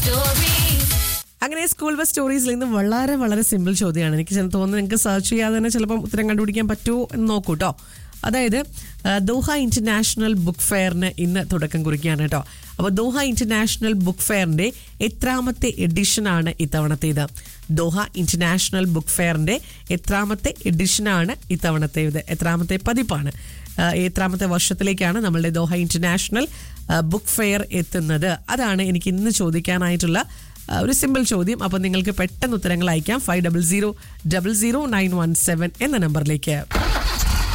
stories. അങ്ങനെ school bus സ്റ്റോറീസിൽ നിന്ന് വളരെ വളരെ സിമ്പിൾ ചോദ്യമാണ് എനിക്ക് ചില തോന്നുന്നു നിങ്ങൾക്ക് സെർച്ച് ചെയ്യാതെ തന്നെ ചിലപ്പം ഉത്തരം കണ്ടുപിടിക്കാൻ പറ്റുമോ എന്ന് നോക്കൂ കേട്ടോ അതായത് ആ, ദോഹ ഇന്റർനാഷണൽ ബുക്ക് ഫെയറിന് ഇന്ന് തുടക്കം കുറിക്കുകയാണ് കേട്ടോ അപ്പോൾ ദോഹ ഇന്റർനാഷണൽ ബുക്ക് ഫെയറിന്റെ എത്രാമത്തെ എഡിഷനാണ് ഇത്തവണത്തേത് ദോഹ ഇന്റർനാഷണൽ ബുക്ക് ഫെയറിന്റെ എത്രാമത്തെ എഡിഷനാണ് ഇത്തവണത്തേത് എത്രാമത്തെ പതിപ്പാണ് ആ, എത്രാമത്തെ വർഷത്തിലേക്കാണ് നമ്മളുടെ ദോഹ ഇന്റർനാഷണൽ ആ, ബുക്ക് ഫെയർ എത്തുന്നത് അതാണ് എനിക്ക് ഇന്ന് ചോദിക്കാനായിട്ടുള്ള ആ, ഒരു സിമ്പിൾ ചോദ്യം അപ്പോൾ നിങ്ങൾക്ക് പെട്ടെന്ന് ഉത്തരങ്ങൾ അയക്കാം five double zero double zero nine one seven എന്ന നമ്പറിലേക്ക്